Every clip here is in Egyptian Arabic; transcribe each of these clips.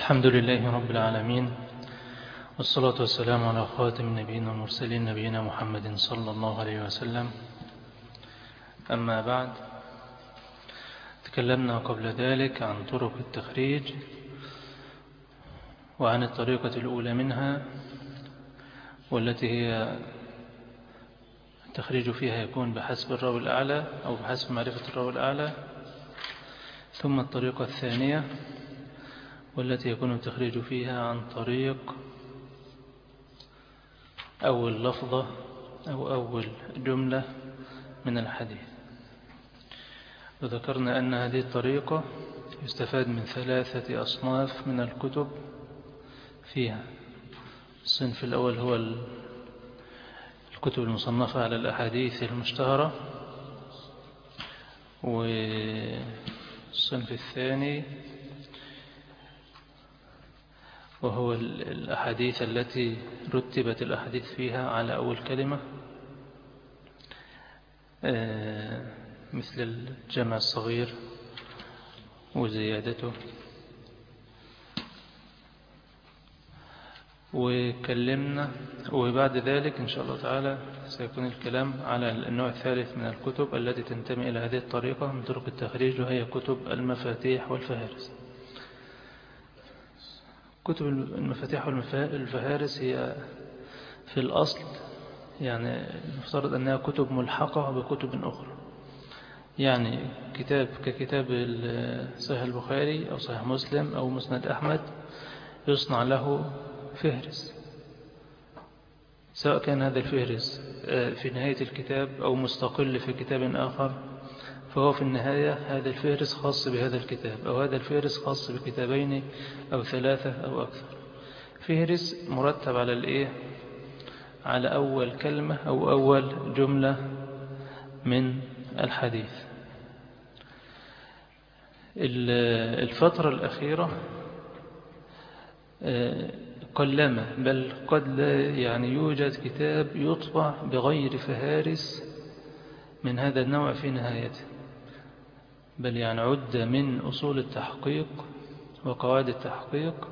الحمد لله رب العالمين والصلاة والسلام على خاتم النبيين والمرسلين نبينا محمد صلى الله عليه وسلم أما بعد تكلمنا قبل ذلك عن طرق التخريج وعن الطريقة الأولى منها والتي هي التخريج فيها يكون بحسب الراوي الأعلى أو بحسب معرفة الراوي الأعلى ثم الطريقة الثانية والتي يكون التخريج فيها عن طريق أول لفظة أو أول جملة من الحديث وذكرنا أن هذه الطريقة يستفاد من ثلاثة أصناف من الكتب فيها الصنف الأول هو الكتب المصنفة على الأحاديث المشتهرة والصنف الثاني وهو الأحاديث التي رتبت الأحاديث فيها على أول كلمة مثل الجمع الصغير وزيادته وكلمنا وبعد ذلك إن شاء الله تعالى سيكون الكلام على النوع الثالث من الكتب التي تنتمي إلى هذه الطريقة من طرق التخريج وهي كتب المفاتيح والفهارس كتب المفاتيح والفهارس هي في الأصل يعني المفترض أنها كتب ملحقة بكتب أخرى يعني كتاب ككتاب صحيح البخاري أو صحيح مسلم أو مسند أحمد يصنع له فهرس سواء كان هذا الفهرس في نهاية الكتاب أو مستقل في كتاب آخر فهو في النهاية هذا الفهرس خاص بهذا الكتاب أو هذا الفهرس خاص بكتابين أو ثلاثة أو أكثر فهرس مرتب على الإيه على أول كلمة أو أول جملة من الحديث الفترة الأخيرة قلما بل قد لا يعني يوجد كتاب يطبع بغير فهارس من هذا النوع في نهايته بل يعني عد من أصول التحقيق وقواعد التحقيق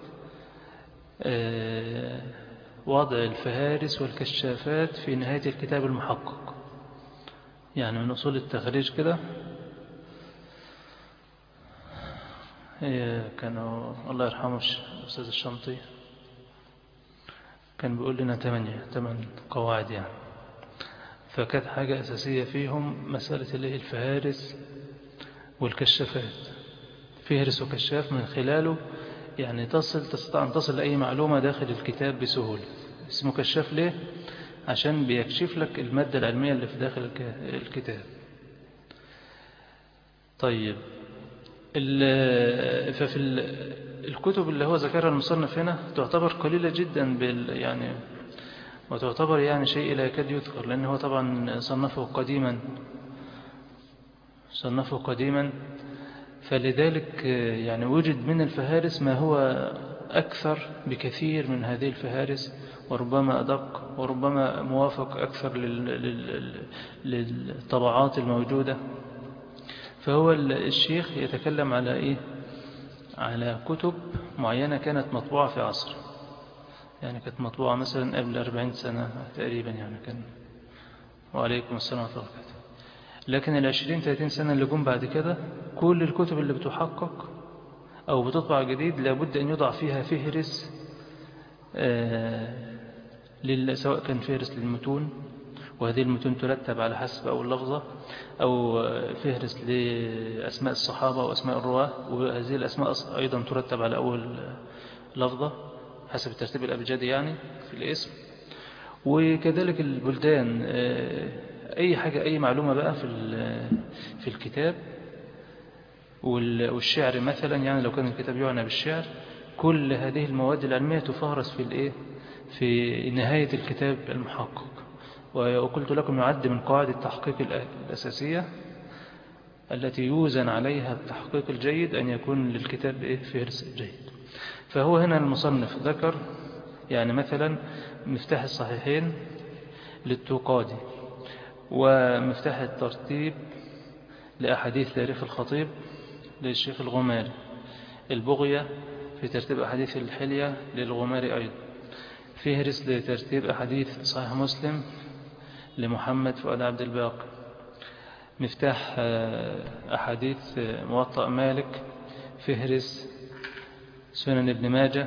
وضع الفهارس والكشافات في نهاية الكتاب المحقق يعني من أصول التخريج كده كانوا الله يرحمه الأستاذ الشنطي كان بيقول لنا ثمانية ثمان قواعد يعني فكانت حاجة أساسية فيهم مسألة اللي هي الفهارس والكشافات فهرس وكشاف من خلاله يعني تصل تستطيع أن تصل لأي معلومة داخل الكتاب بسهولة اسمه كشاف ليه؟ عشان بيكشف لك المادة العلمية اللي في داخل الكتاب طيب ففي الكتب اللي هو ذكرها المصنف هنا تعتبر قليلة جدا بال يعني وتعتبر يعني شيء لا يكاد يذكر لأن هو طبعا صنفه قديما صنفه قديما فلذلك يعني وجد من الفهارس ما هو أكثر بكثير من هذه الفهارس وربما أدق وربما موافق أكثر للطبعات الموجودة فهو الشيخ يتكلم على إيه على كتب معينة كانت مطبوعة في عصر يعني كانت مطبوعة مثلا قبل أربعين سنة تقريبا يعني كان وعليكم السلام ورحمة الله وبركاته لكن العشرين ثلاثين سنة اللي جم بعد كده كل الكتب اللي بتحقق أو بتطبع جديد لابد أن يوضع فيها فهرس آه سواء كان فهرس للمتون وهذه المتون ترتب على حسب أول لفظة أو فهرس لأسماء الصحابة وأسماء الرواة وهذه الأسماء أيضا ترتب على أول لفظة حسب الترتيب الأبجدي يعني في الاسم وكذلك البلدان أي حاجة أي معلومة بقى في في الكتاب والشعر مثلا يعني لو كان الكتاب يعنى بالشعر كل هذه المواد العلمية تفهرس في الإيه في نهاية الكتاب المحقق وقلت لكم يعد من قواعد التحقيق الأساسية التي يوزن عليها التحقيق الجيد أن يكون للكتاب إيه فهرس جيد فهو هنا المصنف ذكر يعني مثلا مفتاح الصحيحين للتوقادي ومفتاح الترتيب لأحاديث تاريخ الخطيب للشيخ الغماري البغية في ترتيب أحاديث الحلية للغماري أيضا فهرس لترتيب أحاديث صحيح مسلم لمحمد فؤاد عبد الباقي مفتاح أحاديث موطأ مالك فهرس سنن ابن ماجه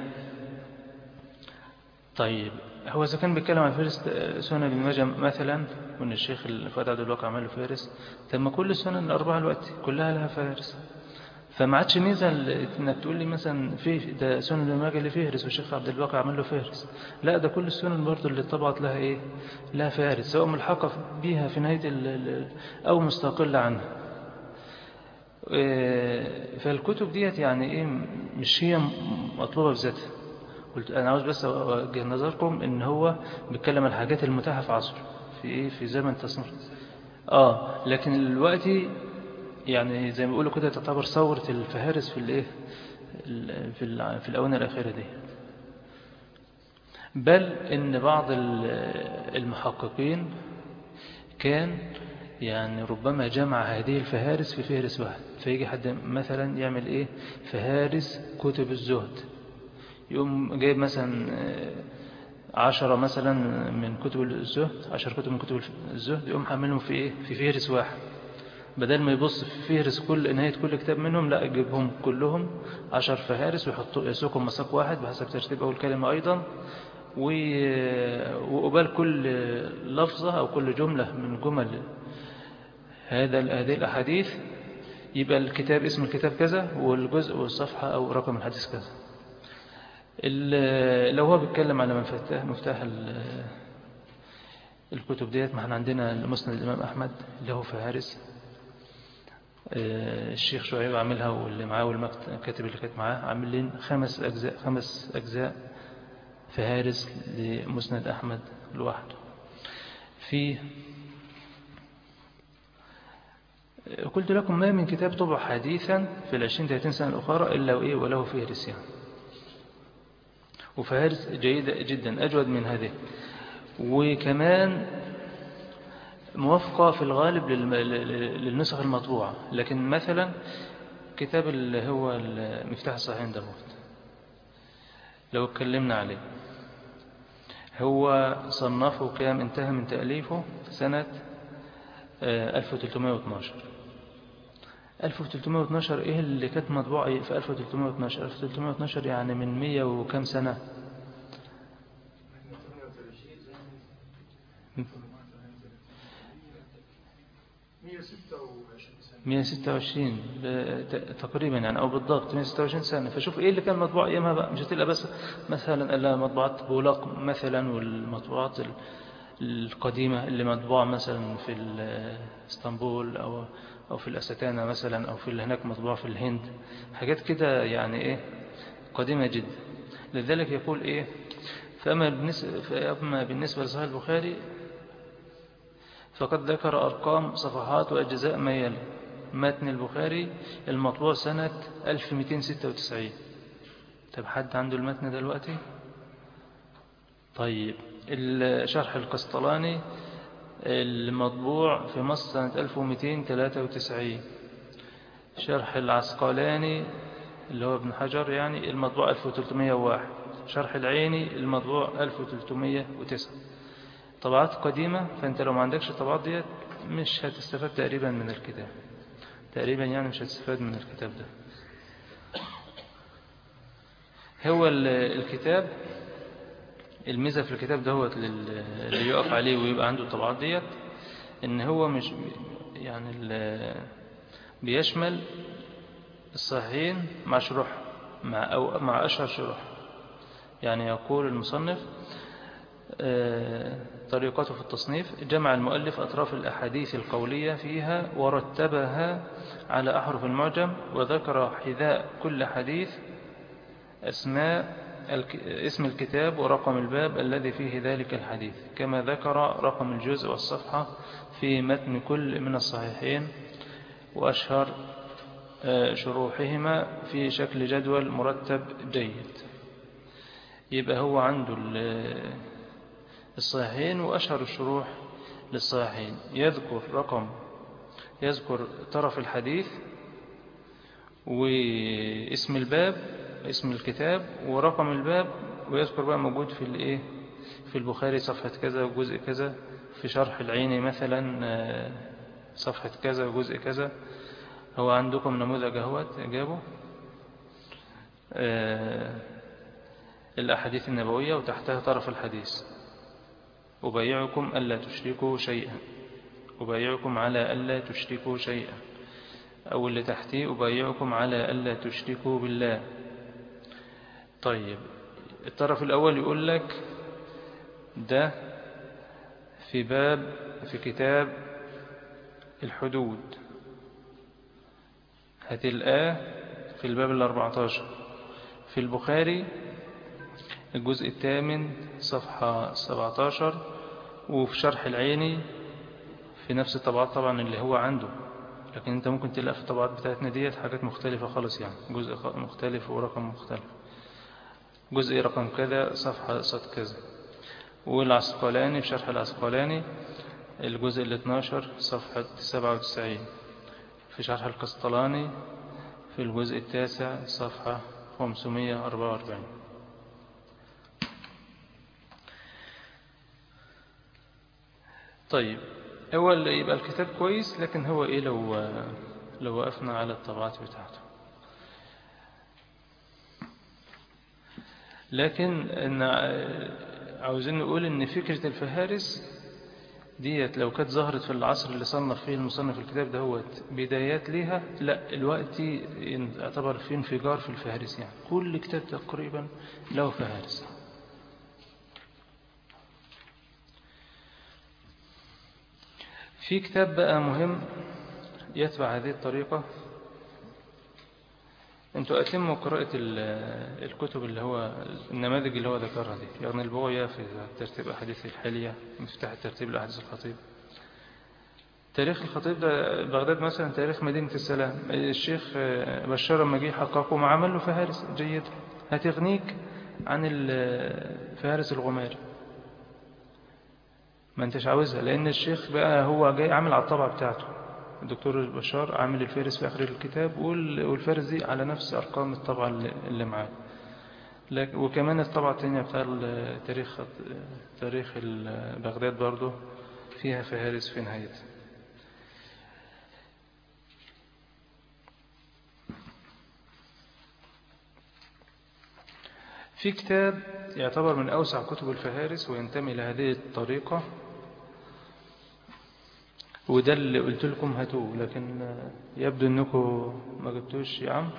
طيب هو إذا كان بيتكلم عن فهرس سنن ابن ماجه مثلا وإن الشيخ فؤاد عبد الباقي عمل له فهرس طب ما كل السنن الأربعة الوقت كلها لها فهرس فما عادش ميزه انك تقول لي مثلا في ده سنن ابن ماجه اللي فهرس والشيخ عبد الباقي عمل له فهرس لا ده كل السنن برضه اللي طبعت لها ايه لها فهرس سواء ملحقه بيها في نهايه ال او مستقله عنها فالكتب ديت يعني ايه مش هي مطلوبه بذاتها قلت انا عاوز بس اوجه نظركم ان هو بيتكلم عن الحاجات المتاحه في عصره في ايه في زمن تصنيف اه لكن دلوقتي يعني زي ما بيقولوا كده تعتبر ثورة الفهارس في الايه في في الآونة الأخيرة دي بل إن بعض المحققين كان يعني ربما جمع هذه الفهارس في فهرس واحد فيجي حد مثلا يعمل ايه فهارس كتب الزهد يقوم جايب مثلا عشرة مثلا من كتب الزهد عشر كتب من كتب الزهد يقوم حاملهم في ايه في فهرس واحد بدل ما يبص في فهرس كل نهاية كل كتاب منهم لا يجيبهم كلهم عشر فهارس ويحطوا يسوقهم مساق واحد بحسب ترتيب أول كلمة أيضا وقبال كل لفظة أو كل جملة من جمل هذا هذه الأحاديث يبقى الكتاب اسم الكتاب كذا والجزء والصفحة أو رقم الحديث كذا لو هو بيتكلم على مفتاح مفتاح الكتب ديت ما احنا عندنا مسند الإمام أحمد اللي هو فهارس الشيخ شعيب عاملها واللي معاه والكاتب اللي كانت معاه عاملين خمس أجزاء خمس أجزاء فهارس لمسند أحمد لوحده في قلت لكم ما من كتاب طبع حديثا في العشرين ثلاثين سنة الأخرى إلا وإيه وله فهرس يعني وفهارس جيدة جدا أجود من هذه وكمان موافقة في الغالب للنسخ المطبوعة لكن مثلا كتاب اللي هو مفتاح الصحيحين داود لو اتكلمنا عليه هو صنفه كام انتهى من تأليفه سنة 1312 1312 ايه اللي كانت مطبوعة في 1312 1312 يعني من 100 وكم سنة 126 تقريبا يعني أو بالضبط 126 سنة فشوف إيه اللي كان مطبوع أيامها بقى مش هتلاقي بس مثلا إلا مطبوعات بولاق مثلا والمطبوعات القديمة اللي مطبوعة مثلا في اسطنبول أو أو في الأستانة مثلا أو في اللي هناك مطبوعة في الهند حاجات كده يعني إيه قديمة جدا لذلك يقول إيه فأما بالنسبة, فأما بالنسبة لصحيح البخاري فقد ذكر أرقام صفحات وأجزاء ما يلي متن البخاري المطبوع سنة 1296 طب حد عنده المتن دلوقتي طيب الشرح القسطلاني المطبوع في مصر سنة 1293 شرح العسقلاني اللي هو ابن حجر يعني المطبوع 1301 شرح العيني المطبوع 1309 طبعات قديمة فأنت لو ما عندكش طبعات ديت مش هتستفاد تقريبا من الكتاب تقريبا يعني مش هتستفاد من الكتاب ده هو الكتاب الميزة في الكتاب دوت اللي يقف عليه ويبقى عنده الطبعات ديت ان هو مش يعني بيشمل الصحيحين مع شروح مع أو مع أشهر شروح يعني يقول المصنف طريقته في التصنيف جمع المؤلف أطراف الأحاديث القولية فيها ورتبها على أحرف المعجم وذكر حذاء كل حديث أسماء اسم الكتاب ورقم الباب الذي فيه ذلك الحديث كما ذكر رقم الجزء والصفحة في متن كل من الصحيحين وأشهر شروحهما في شكل جدول مرتب جيد يبقى هو عنده الصحيحين وأشهر الشروح للصحيحين يذكر رقم يذكر طرف الحديث واسم الباب اسم الكتاب ورقم الباب ويذكر بقى موجود في الايه في البخاري صفحة كذا وجزء كذا في شرح العيني مثلا صفحة كذا وجزء كذا هو عندكم نموذج اهوت جابه الأحاديث النبوية وتحتها طرف الحديث أبايعكم ألا تشركوا شيئا أبايعكم على ألا تشركوا شيئا أو اللي تحتيه أبايعكم على ألا تشركوا بالله طيب الطرف الأول يقول لك ده في باب في كتاب الحدود هتلقاه في الباب الأربعتاشر في البخاري الجزء الثامن صفحة 17 وفي شرح العيني في نفس الطبعات طبعا اللي هو عنده لكن انت ممكن تلاقي في الطبعات بتاعتنا ديت حاجات مختلفة خالص يعني جزء مختلف ورقم مختلف جزء رقم كذا صفحة صد كذا والعسقلاني في شرح العسقلاني الجزء ال 12 صفحة 97 في شرح القسطلاني في الجزء التاسع صفحة 544 طيب هو اللي يبقى الكتاب كويس لكن هو ايه لو لو وقفنا على الطبعات بتاعته لكن إن عاوزين نقول ان فكرة الفهارس ديت لو كانت ظهرت في العصر اللي صنف فيه المصنف الكتاب دهوت بدايات ليها لا الوقت يعتبر في انفجار في الفهارس يعني كل كتاب تقريبا له فهارس في كتاب بقى مهم يتبع هذه الطريقة انتوا اتموا قراءة الكتب اللي هو النماذج اللي هو ذكرها دي يعني البغية في ترتيب أحاديث الحلية مفتاح الترتيب لأحاديث الخطيب تاريخ الخطيب ده بغداد مثلا تاريخ مدينة السلام الشيخ بشار لما جه حققه ما عمل له فهارس جيد هتغنيك عن فهارس الغماري ما انتش عاوزها لأن الشيخ بقى هو جاي عامل على الطبعة بتاعته الدكتور بشار عامل الفارس في آخر الكتاب والفارس دي على نفس أرقام الطبعة اللي معاه وكمان الطبعة الثانية بتاع تاريخ تاريخ بغداد برضه فيها فهارس في نهايتها في كتاب يعتبر من أوسع كتب الفهارس وينتمي لهذه الطريقة وده اللي قلت لكم هاتوه لكن يبدو انكم ما جبتوش يا عم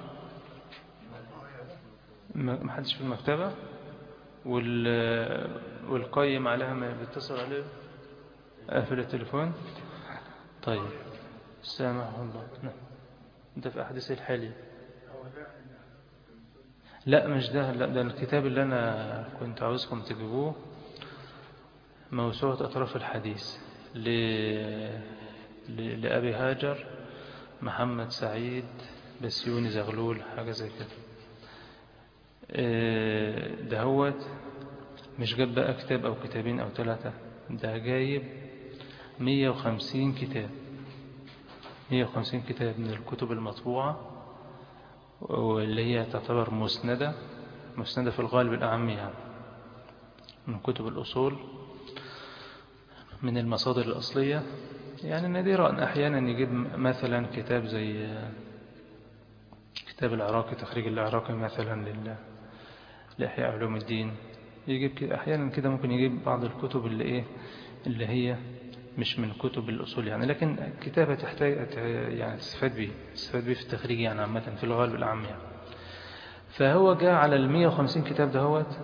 ما حدش في المكتبة وال والقيم عليها ما بيتصل عليه قافل التليفون طيب سامح الله نعم ده في أحدث الحالي لا مش ده لا ده الكتاب اللي أنا كنت عاوزكم تجيبوه موسوعة أطراف الحديث ل... ل... لأبي هاجر محمد سعيد بسيوني زغلول حاجة زي كده دهوت مش جاب بقى كتاب أو كتابين أو ثلاثة ده جايب 150 كتاب 150 كتاب من الكتب المطبوعة واللي هي تعتبر مسندة مسندة في الغالب الأعم يعني من كتب الأصول من المصادر الأصلية يعني نادرا أن أحيانا يجيب مثلا كتاب زي كتاب العراقي تخريج العراقي مثلا لله لإحياء علوم الدين يجيب كده أحيانا كده ممكن يجيب بعض الكتب اللي إيه اللي هي مش من كتب الأصول يعني لكن كتابة تحتاج يعني تستفاد به تستفاد به في التخريج يعني عامة في الغالب العام يعني فهو جاء على ال 150 كتاب دهوت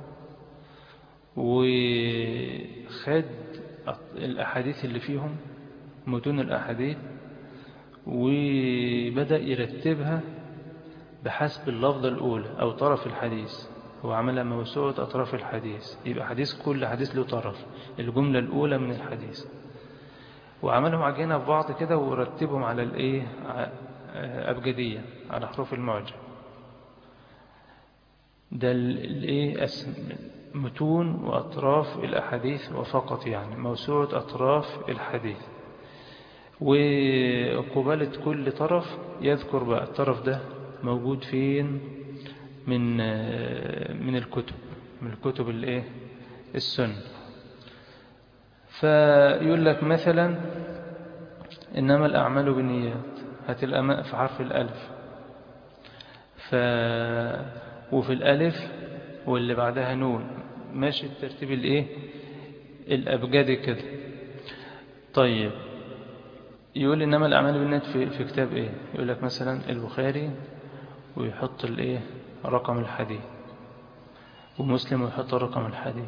وخد الأحاديث اللي فيهم متون الأحاديث وبدأ يرتبها بحسب اللفظة الأولى أو طرف الحديث هو عملها موسوعة أطراف الحديث يبقى حديث كل حديث له طرف الجملة الأولى من الحديث وعملهم عجينة في بعض كده ورتبهم على الإيه أبجدية على حروف المعجم ده الإيه متون وأطراف الأحاديث وفقط يعني موسوعة أطراف الحديث وقبالة كل طرف يذكر بقى الطرف ده موجود فين من من الكتب من الكتب الايه السنة فيقول لك مثلا إنما الأعمال بالنيات هتلقى في حرف الألف ف وفي الألف واللي بعدها نون ماشي الترتيب الايه الأبجدي كده طيب يقول إنما الأعمال بالنيات في, في كتاب إيه يقول لك مثلا البخاري ويحط الإيه رقم الحديث ومسلم ويحط رقم الحديث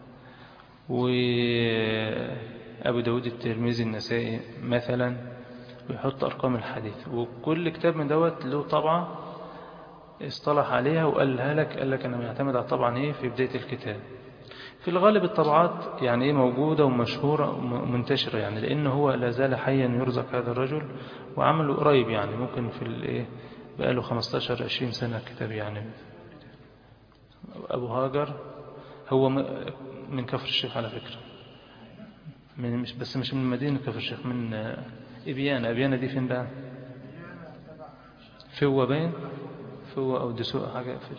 وأبو داود الترمذي النسائي مثلا ويحط أرقام الحديث وكل كتاب من دوت له طبعة اصطلح عليها وقالها لك قال لك أنا معتمد على طبعا إيه في بداية الكتاب في الغالب الطبعات يعني إيه موجودة ومشهورة ومنتشرة يعني لأنه هو لا زال حيا يرزق هذا الرجل وعمله قريب يعني ممكن في الإيه بقاله 15-20 سنة كتاب يعني أبو هاجر هو من كفر الشيخ على فكرة من مش بس مش من مدينة كفر الشيخ من إبيانة إبيانة دي فين بقى فوة باين فوة أو دسوق حاجة في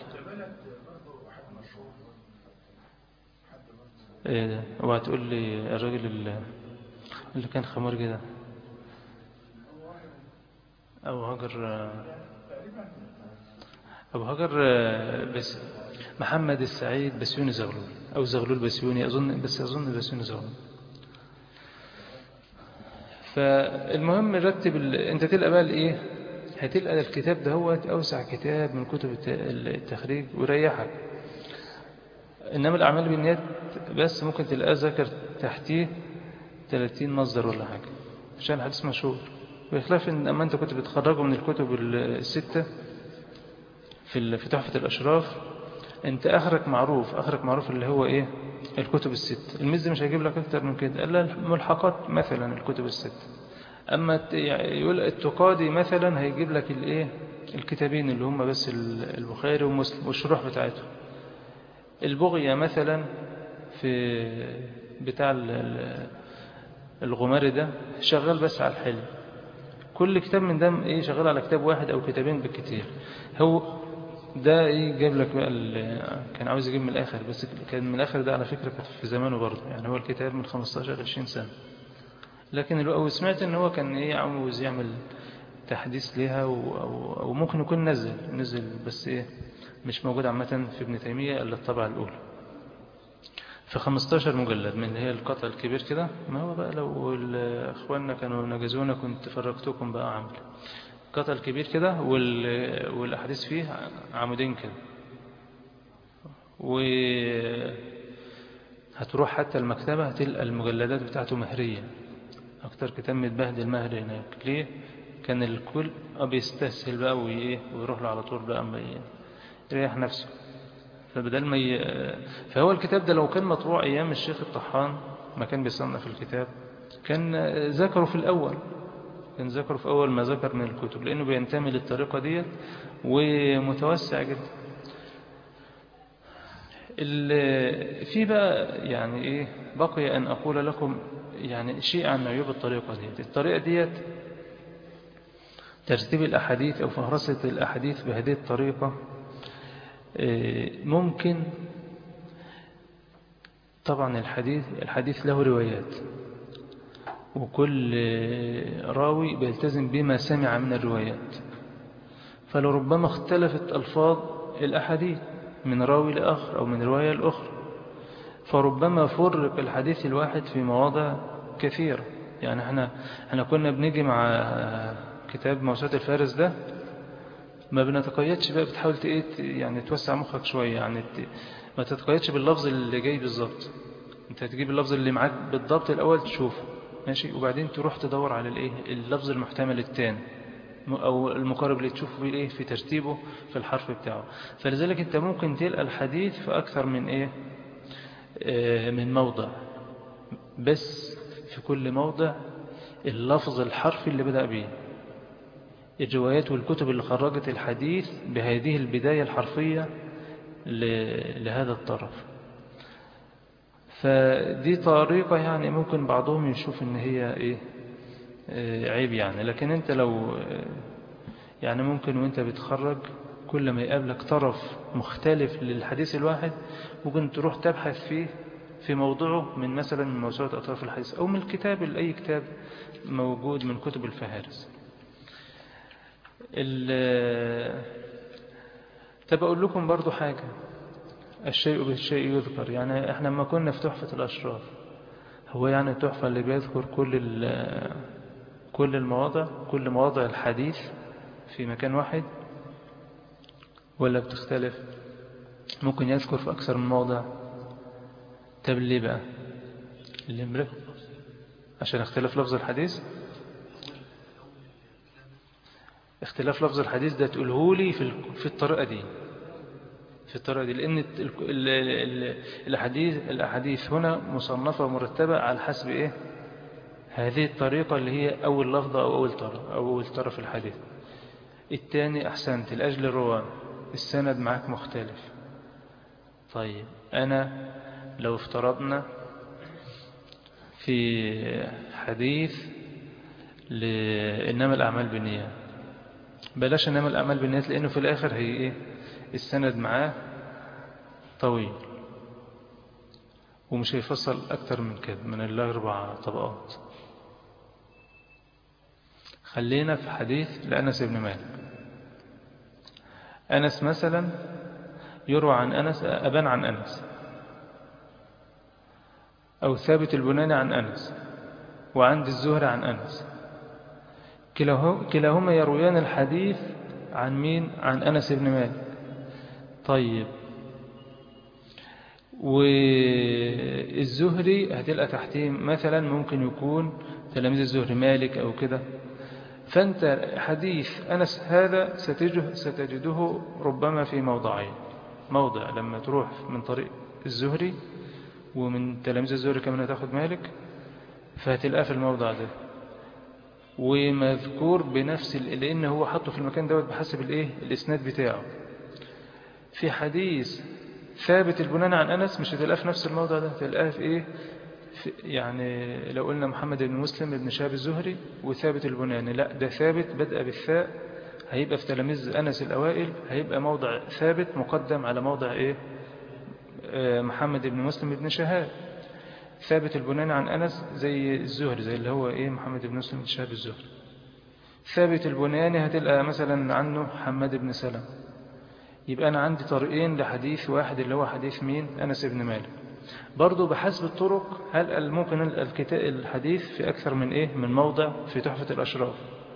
ايه ده اوعى تقول لي الراجل اللي, اللي كان خمار كده ابو هاجر ابو هاجر بس محمد السعيد بسيوني زغلول او زغلول بسيوني اظن بس اظن بسيوني زغلول فالمهم نرتب ال... انت تلقى بقى الايه هتلقى الكتاب ده هو اوسع كتاب من كتب التخريج ويريحك إنما الأعمال بالنيات بس ممكن تلاقيه ذكر تحتيه 30 مصدر ولا حاجة عشان الحديث مشهور بخلاف إن أما أنت كنت بتخرجه من الكتب الستة في في تحفة الأشراف أنت آخرك معروف آخرك معروف اللي هو إيه الكتب الست المزي مش هيجيب لك أكتر من كده إلا الملحقات مثلا الكتب الست أما يقول التقادي مثلا هيجيب لك الإيه الكتابين اللي هم بس البخاري ومسلم والشروح بتاعتهم البغية مثلا في بتاع الغماري ده شغال بس على الحلم كل كتاب من ده ايه شغال على كتاب واحد او كتابين بالكتير هو ده ايه جاب لك بقى كان عاوز يجيب من الاخر بس كان من الاخر ده على فكرة كانت في زمانه برضه يعني هو الكتاب من 15 20 سنة لكن او سمعت ان هو كان ايه عاوز يعمل تحديث ليها او, أو ممكن يكون نزل نزل بس ايه مش موجود عامة في ابن تيمية إلا الطبعة الأولى في 15 مجلد من اللي هي القطع الكبير كده ما هو بقى لو إخواننا كانوا نجزونا كنت فرقتكم بقى عمل القطع الكبير كده والأحاديث فيه عمودين كده و هتروح حتى المكتبة هتلقى المجلدات بتاعته مهرية أكتر كتاب متبهدل مهري هناك ليه؟ كان الكل بيستسهل بقى ويروح له على طول بقى يريح نفسه فبدل ما ي... فهو الكتاب ده لو كان مطبوع أيام الشيخ الطحان ما كان بيصنف الكتاب كان ذكره في الأول كان ذكره في أول ما ذكر من الكتب لأنه بينتمي للطريقة ديت ومتوسع جدا في بقى يعني إيه بقي أن أقول لكم يعني شيء عن عيوب الطريقة ديت الطريقة ديت ترتيب الأحاديث أو فهرسة الأحاديث بهذه الطريقة ممكن طبعا الحديث الحديث له روايات وكل راوي بيلتزم بما سمع من الروايات فلربما اختلفت ألفاظ الأحاديث من راوي لآخر أو من رواية لأخرى فربما فرق الحديث الواحد في مواضع كثيرة يعني احنا, احنا كنا بنيجي مع كتاب موسوعة الفارس ده ما بنتقيدش بقى بتحاول يعني توسع مخك شوية يعني ما تتقيدش باللفظ اللي جاي بالظبط انت هتجيب اللفظ اللي معاك بالضبط الأول تشوفه ماشي وبعدين تروح تدور على الايه اللفظ المحتمل الثاني أو المقارب اللي تشوفه في الايه في ترتيبه في الحرف بتاعه فلذلك انت ممكن تلقى الحديث في أكثر من ايه اه من موضع بس في كل موضع اللفظ الحرفي اللي بدأ به الروايات والكتب اللي خرجت الحديث بهذه البداية الحرفية لهذا الطرف فدي طريقة يعني ممكن بعضهم يشوف ان هي ايه عيب يعني لكن انت لو يعني ممكن وانت بتخرج كل ما يقابلك طرف مختلف للحديث الواحد ممكن تروح تبحث فيه في موضوعه من مثلا من موسوعة أطراف الحديث أو من الكتاب لأي كتاب موجود من كتب الفهارس طب أقول لكم برضو حاجة الشيء بالشيء يذكر يعني احنا لما كنا في تحفة الأشراف هو يعني التحفة اللي بيذكر كل كل المواضع كل مواضع الحديث في مكان واحد ولا بتختلف ممكن يذكر في أكثر من موضع طب ليه بقى الامرأة عشان اختلاف لفظ الحديث اختلاف لفظ الحديث ده تقوله لي في في الطريقة دي في الطريقة دي لأن الأحاديث الأحاديث هنا مصنفة ومرتبة على حسب إيه هذه الطريقة اللي هي أول لفظة أو أول طرف أو أول طرف في الحديث الثاني أحسنت الأجل الروان السند معك مختلف طيب أنا لو افترضنا في حديث لإنما الأعمال بالنيات بلاش إنما الأعمال بالنيات لأنه في الآخر هي إيه السند معاه طويل ومش هيفصل أكتر من كده من الأربع طبقات خلينا في حديث لأنس بن مالك أنس مثلا يروى عن أنس أبان عن أنس أو ثابت البناني عن أنس وعند الزهر عن أنس كلاهما يرويان الحديث عن مين عن أنس بن مالك طيب والزهري هتلقى تحتيه مثلا ممكن يكون تلاميذ الزهري مالك أو كده فأنت حديث أنس هذا ستجده, ستجده ربما في موضعين موضع لما تروح من طريق الزهري ومن تلاميذ الزهري كمان هتاخد مالك فهتلقاه في الموضع ده ومذكور بنفس لأن هو حطه في المكان دوت بحسب الايه الإسناد بتاعه في حديث ثابت البنان عن أنس مش هتلقاه في نفس الموضع ده هتلقاه في إيه في يعني لو قلنا محمد بن مسلم بن شهاب الزهري وثابت البناني لا ده ثابت بدأ بالثاء هيبقى في تلاميذ أنس الأوائل هيبقى موضع ثابت مقدم على موضع إيه محمد بن مسلم بن شهاب ثابت البناني عن أنس زي الزهري زي اللي هو إيه محمد بن مسلم بن شهاب الزهري ثابت البناني هتلقى مثلا عنه حماد بن سلم يبقى أنا عندي طريقين لحديث واحد اللي هو حديث مين أنس بن مالك برضو بحسب الطرق هل ممكن الكتاب الحديث في أكثر من إيه من موضع في تحفة الأشراف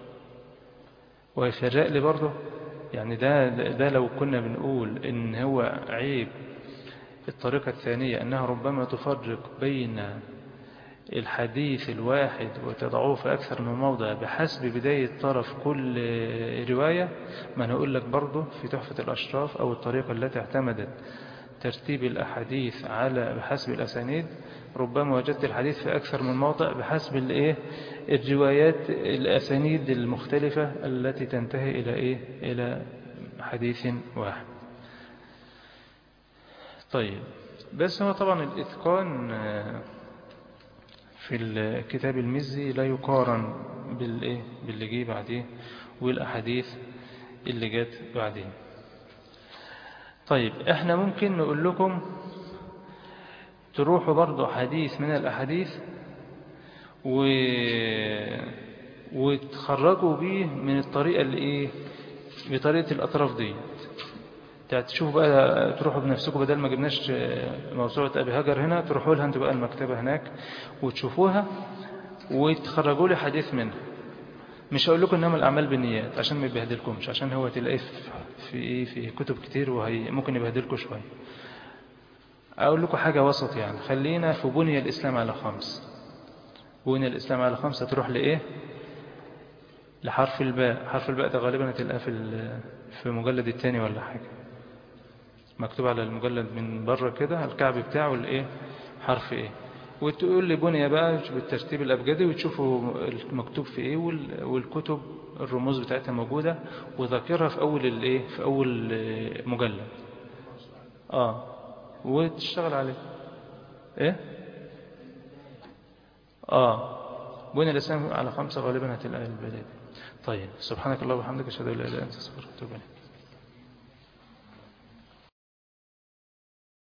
ويفرق لي برضو يعني ده, ده لو كنا بنقول إن هو عيب الطريقة الثانية أنها ربما تفرق بين الحديث الواحد وتضعوه في أكثر من موضع بحسب بداية طرف كل رواية ما نقول لك برضه في تحفة الأشراف أو الطريقة التي اعتمدت ترتيب الأحاديث على بحسب الأسانيد ربما وجدت الحديث في أكثر من موضع بحسب الإيه الروايات الأسانيد المختلفة التي تنتهي إلى إيه إلى حديث واحد طيب بس هو طبعا الإتقان في الكتاب المزي لا يقارن بالإيه باللي جه بعديه والأحاديث اللي جت بعديه طيب احنا ممكن نقول لكم تروحوا برضو حديث من الأحاديث و... وتخرجوا بيه من الطريقة اللي ايه بطريقة الأطراف دي تشوفوا بقى تروحوا بنفسكم بدل ما جبناش موسوعة أبي هجر هنا تروحوا لها انتوا بقى المكتبة هناك وتشوفوها وتخرجوا لي حديث منها مش هقول لكم انما الاعمال بالنيات عشان ما يبهدلكمش عشان هو تلاقيه في ايه في كتب كتير وهي ممكن يبهدلكم شويه اقول لكم حاجه وسط يعني خلينا في بني الاسلام على خمس بني الاسلام على خمسه تروح لايه لحرف الباء حرف الباء ده غالبا هتلاقاه في في المجلد الثاني ولا حاجه مكتوب على المجلد من بره كده الكعب بتاعه الايه حرف ايه وتقول لي بني بقى بالترتيب الأبجدي وتشوفوا المكتوب في ايه والكتب الرموز بتاعتها موجودة وذاكرها في أول الايه في أول مجلد اه وتشتغل عليه ايه اه بني الإسلام على خمسة غالبا هتلاقي البداية طيب سبحانك الله وبحمدك أشهد أن لا إله إلا أنت أستغفرك وأتوب إليك